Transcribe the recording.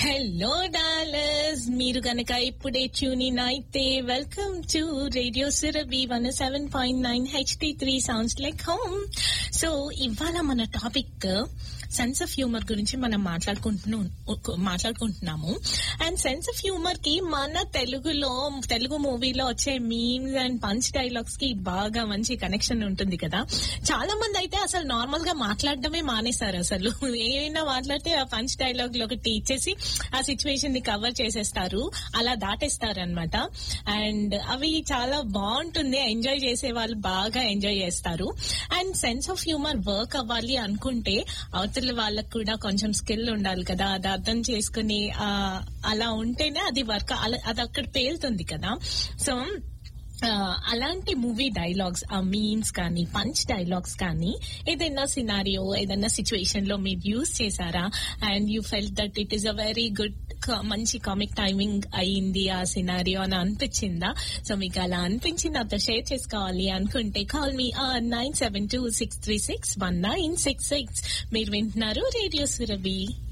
hello dollars మీరు గనక ఇప్పుడే ట్యూన్ ఇన్ అయితే welcome to radio Surabhi one seven point nine HD three sounds like home so ఇవాళ మన టాపిక్ సెన్స్ ఆఫ్ హ్యూమర్ గురించి మనం మాట్లాడుకుంటున్నాం మాట్లాడుకుంటున్నాము అండ్ సెన్స్ ఆఫ్ హ్యూమర్ కి మన తెలుగులో తెలుగు మూవీలో వచ్చే మీమ్స్ అండ్ పంచ్ డైలాగ్స్ కి బాగా మంచి కనెక్షన్ ఉంటుంది కదా చాలా మంది అయితే అసలు నార్మల్ గా మాట్లాడడమే మానేశారు అసలు ఏమైనా మాట్లాడితే ఆ పంచ్ డైలాగ్ లో ఒకటి ఇచ్చేసి ఆ సిచ్యువేషన్ ని కవర్ చేసేస్తారు అలా దాటేస్తారు అనమాట అండ్ అవి చాలా బాగుంటుంది ఎంజాయ్ చేసే వాళ్ళు బాగా ఎంజాయ్ చేస్తారు and sense of humour work అవ్వాలి అనుకుంటే అవతల వాళ్ళకు కూడా కొంచెం స్కిల్ ఉండాలి కదా అది అర్థం చేసుకుని ఆ, అలా ఉంటేనే అది వర్క్ అది అక్కడ పేలుతుంది కదా సో ఆ, అలాంటి మూవీ డైలాగ్స్ ఆ మీమ్స్ కానీ పంచ్ డైలాగ్స్ కానీ ఏదైనా సినారియో ఏదైనా సిచ్యువేషన్ లో మీరు యూజ్ చేశారా and you felt that it is a very good మంచి కామిక్ టైమింగ్ అయింది ఆ సినారియో అని అనిపించిందా సో మీకు అలా అనిపించి నాతో షేర్ చేసుకోవాలి అనుకుంటే call me nine seven two six three six one nine six six మీరు వింటున్నారు రేడియో సురభి